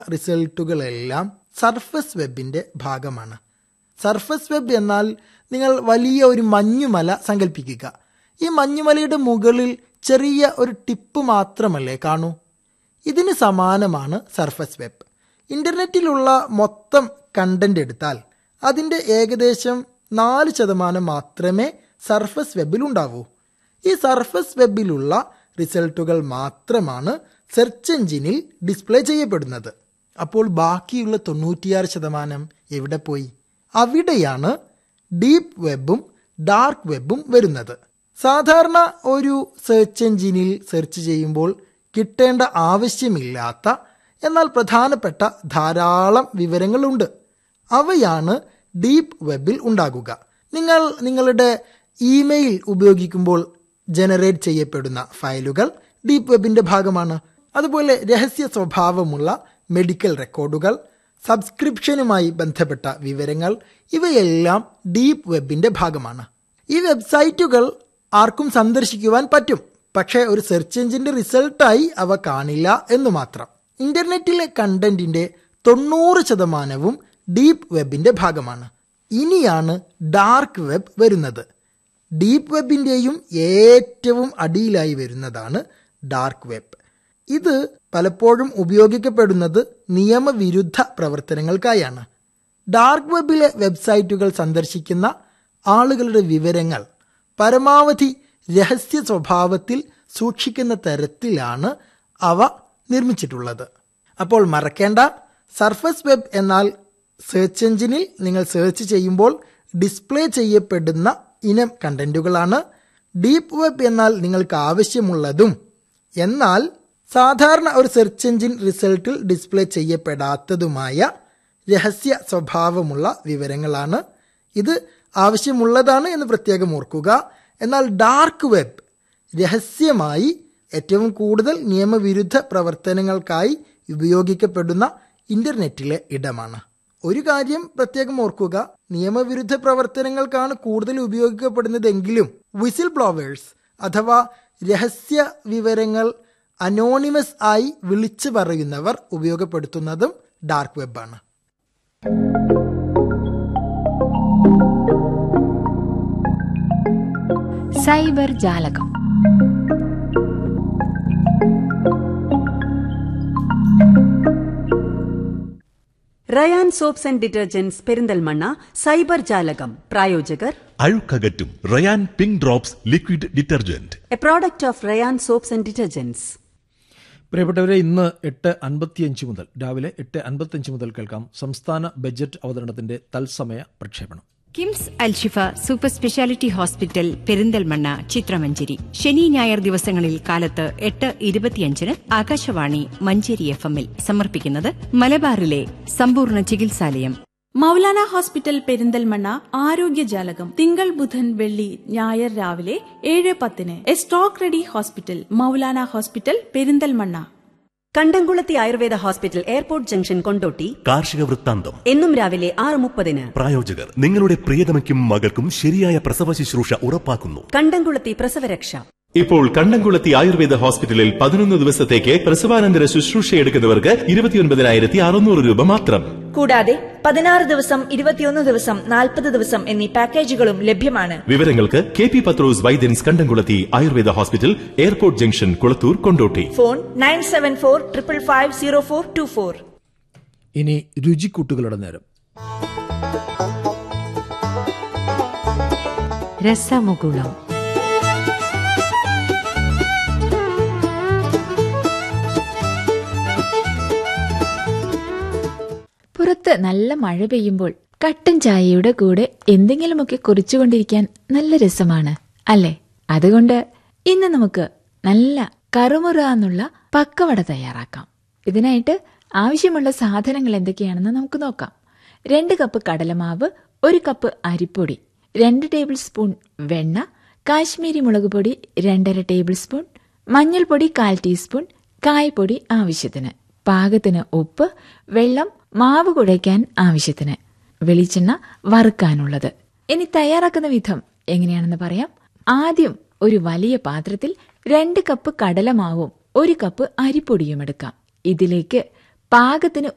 റിസൾട്ടുകളെല്ലാം surface വെബിന്റെ ഭാഗമാണ് surface web എന്നാൽ നിങ്ങൾ വലിയ ഒരു മഞ്ഞുമല സങ്കല്പിക്കുക ഈ മഞ്ഞുമലയുടെ മുകളിൽ ചെറിയ ഒരു ടിപ്പ് മാത്രമല്ലേ കാണൂ ഇതിന് സമാനമാണ് സർഫസ് വെബ് ഇന്റർനെറ്റിലുള്ള മൊത്തം കണ്ടന്റ് എടുത്താൽ അതിൻ്റെ ഏകദേശം നാല് ശതമാനം മാത്രമേ സർഫസ് വെബിൽ ഉണ്ടാവൂ ഈ സർഫസ് വെബിലുള്ള റിസൾട്ടുകൾ മാത്രമാണ് സെർച്ച് എഞ്ചിനിൽ ഡിസ്പ്ലേ ചെയ്യപ്പെടുന്നത് അപ്പോൾ ബാക്കിയുള്ള തൊണ്ണൂറ്റിയാറ് ശതമാനം എവിടെ പോയി അവിടെയാണ് ഡീപ്പ് വെബും ഡാർക്ക് വെബും വരുന്നത് സാധാരണ ഒരു സെർച്ച് എഞ്ചിനിൽ സെർച്ച് ചെയ്യുമ്പോൾ കിട്ടേണ്ട ആവശ്യമില്ലാത്ത എന്നാൽ പ്രധാനപ്പെട്ട ധാരാളം വിവരങ്ങളുണ്ട് അവയാണ് ഡീപ്പ് വെബിൽ ഉണ്ടാകുക നിങ്ങൾ നിങ്ങളുടെ ഇമെയിൽ ഉപയോഗിക്കുമ്പോൾ ജനറേറ്റ് ചെയ്യപ്പെടുന്ന ഫയലുകൾ ഡീപ്പ് വെബിന്റെ ഭാഗമാണ് അതുപോലെ രഹസ്യ സ്വഭാവമുള്ള മെഡിക്കൽ റെക്കോർഡുകൾ സബ്സ്ക്രിപ്ഷനുമായി ബന്ധപ്പെട്ട വിവരങ്ങൾ ഇവയെല്ലാം ഡീപ്പ് വെബിന്റെ ഭാഗമാണ് ഈ വെബ്സൈറ്റുകൾ ആർക്കും സന്ദർശിക്കുവാൻ പറ്റും പക്ഷേ ഒരു സെർച്ച് എഞ്ചിന്റെ റിസൾട്ടായി അവ കാണില്ല എന്ന് മാത്രം ഇന്റർനെറ്റിലെ കണ്ടന്റിന്റെ തൊണ്ണൂറ് ശതമാനവും ഡീപ്പ് വെബിന്റെ ഭാഗമാണ് ഇനിയാണ് ഡാർക്ക് വെബ് വരുന്നത് ഡീപ്പ് വെബിന്റെയും ഏറ്റവും അടിയിലായി വരുന്നതാണ് ഡാർക്ക് വെബ് ഇത് പലപ്പോഴും ഉപയോഗിക്കപ്പെടുന്നത് നിയമവിരുദ്ധ പ്രവർത്തനങ്ങൾക്കായാണ് ഡാർക്ക് വെബിലെ വെബ്സൈറ്റുകൾ സന്ദർശിക്കുന്ന ആളുകളുടെ വിവരങ്ങൾ പരമാവധി രഹസ്യ സ്വഭാവത്തിൽ സൂക്ഷിക്കുന്ന തരത്തിലാണ് അവ നിർമ്മിച്ചിട്ടുള്ളത് അപ്പോൾ മറക്കേണ്ട സർഫസ് വെബ് എന്നാൽ സെർച്ച് എഞ്ചിനിൽ നിങ്ങൾ സെർച്ച് ചെയ്യുമ്പോൾ ഡിസ്പ്ലേ ചെയ്യപ്പെടുന്ന ഇനം കണ്ടന്റുകളാണ് ഡീപ്പ് വെബ് എന്നാൽ നിങ്ങൾക്ക് ആവശ്യമുള്ളതും എന്നാൽ സാധാരണ ഒരു സെർച്ച് എഞ്ചിൻ റിസൾട്ടിൽ ഡിസ്പ്ലേ ചെയ്യപ്പെടാത്തതുമായ രഹസ്യ സ്വഭാവമുള്ള വിവരങ്ങളാണ് ഇത് ആവശ്യമുള്ളതാണ് എന്ന് പ്രത്യേകം ഓർക്കുക എന്നാൽ ഡാർക്ക് വെബ് രഹസ്യമായി ഏറ്റവും കൂടുതൽ നിയമവിരുദ്ധ പ്രവർത്തനങ്ങൾക്കായി ഉപയോഗിക്കപ്പെടുന്ന ഇന്റർനെറ്റിലെ ഇടമാണ് ഒരു കാര്യം പ്രത്യേകം ഓർക്കുക നിയമവിരുദ്ധ പ്രവർത്തനങ്ങൾക്കാണ് കൂടുതൽ ഉപയോഗിക്കപ്പെടുന്നതെങ്കിലും വിസിൽ ബ്ലോവേഴ്സ് അഥവാ രഹസ്യ വിവരങ്ങൾ അനോണിമസ് ആയി വിളിച്ചു പറയുന്നവർ ഉപയോഗപ്പെടുത്തുന്നതും ഡാർക്ക് വെബാണ് സൈബർ ജാലകം Rayan soaps and detergents Perinthalmanna cyber ജാലകം പ്രായോജകർ അഴുക്കകറ്റും Rayan pink drops liquid detergent a product of Rayan soaps and detergents പ്രിയപ്പെട്ടവരെ ഇന്ന് എട്ട് അൻപത്തിയഞ്ച് മുതൽ രാവിലെ എട്ട് അൻപത്തിയഞ്ച് മുതൽ കേൾക്കാം സംസ്ഥാന ബജറ്റ് അവതരണത്തിന്റെ തത്സമയ പ്രക്ഷേപണം KIMS Alshifa super speciality hospital Perinthalmanna ചിത്രമഞ്ചേരി ശനി ഞായർ ദിവസങ്ങളിൽ കാലത്ത് എട്ട് ഇരുപത്തിയഞ്ചിന് ആകാശവാണി മഞ്ചേരി എഫ് എമ്മിൽ സമർപ്പിക്കുന്നത് മലബാറിലെ സമ്പൂർണ്ണ ചികിത്സാലയം മൗലാന ഹോസ്പിറ്റൽ പെരിന്തൽമണ്ണ ആരോഗ്യജാലകം തിങ്കൾ ബുധൻ വെള്ളി ഞായർ രാവിലെ ഏഴ് പത്തിന് a stock ready hospital Moulana hospital Perinthalmanna Kandamkulathi Ayurveda hospital airport junction Kondotty കാർഷിക വൃത്താന്തം എന്നും രാവിലെ ആറ് മുപ്പതിന് പ്രായോജകർ നിങ്ങളുടെ പ്രിയതമയ്ക്കും മകൾക്കും ശരിയായ പ്രസവ ശുശ്രൂഷ ഉറപ്പാക്കുന്നു കണ്ടംകുളത്തി പ്രസവരക്ഷ ഇപ്പോൾ കണ്ടംകുളത്തി ആയുർവേദ ഹോസ്പിറ്റലിൽ പതിനൊന്ന് ദിവസത്തേക്ക് പ്രസവാനന്തര ശുശ്രൂഷ എടുക്കുന്നവർക്ക് ഇരുപത്തിയൊൻപതിനായിരത്തി അറുന്നൂറ് രൂപ മാത്രം കൂടാതെ പതിനാറ് ദിവസം ഇരുപത്തിയൊന്ന് ദിവസം നാൽപ്പത് ദിവസം എന്നീ പാക്കേജുകളും ലഭ്യമാണ് വിവരങ്ങൾക്ക് K P Pathrose Vaidyans Kandamkulathi Ayurveda hospital airport junction Kulathur Kondotty phone nine seven four triple five zero four two four ഇനി രുചിക്കൂട്ടുകളുടെ നേരം രസമുകുളം പുറത്ത് നല്ല മഴ പെയ്യുമ്പോൾ കട്ടൻ ചായയുടെ കൂടെ എന്തെങ്കിലുമൊക്കെ കുറിച്ചുകൊണ്ടിരിക്കാൻ നല്ല രസമാണ് അല്ലേ അതുകൊണ്ട് ഇന്ന് നമുക്ക് നല്ല കറുമുറ എന്നുള്ള പക്കവട തയ്യാറാക്കാം ഇതിനായിട്ട് ആവശ്യമുള്ള സാധനങ്ങൾ എന്തൊക്കെയാണെന്ന് നമുക്ക് നോക്കാം രണ്ട് കപ്പ് കടലമാവ് ഒരു കപ്പ് അരിപ്പൊടി രണ്ട് ടേബിൾ സ്പൂൺ വെണ്ണ കാശ്മീരി മുളക് പൊടി രണ്ടര ടേബിൾ സ്പൂൺ മഞ്ഞൾപ്പൊടി കാൽ ടീസ്പൂൺ കായ്പൊടി ആവശ്യത്തിന് പാകത്തിന് ഉപ്പ് വെള്ളം മാവ് കുഴയ്ക്കാൻ ആവശ്യത്തിന് വെളിച്ചെണ്ണ വറുക്കാനുള്ളത് ഇനി തയ്യാറാക്കുന്ന വിധം എങ്ങനെയാണെന്ന് പറയാം ആദ്യം ഒരു വലിയ പാത്രത്തിൽ രണ്ട് കപ്പ് കടലമാവും ഒരു കപ്പ് അരിപ്പൊടിയും എടുക്കാം ഇതിലേക്ക് പാകത്തിന്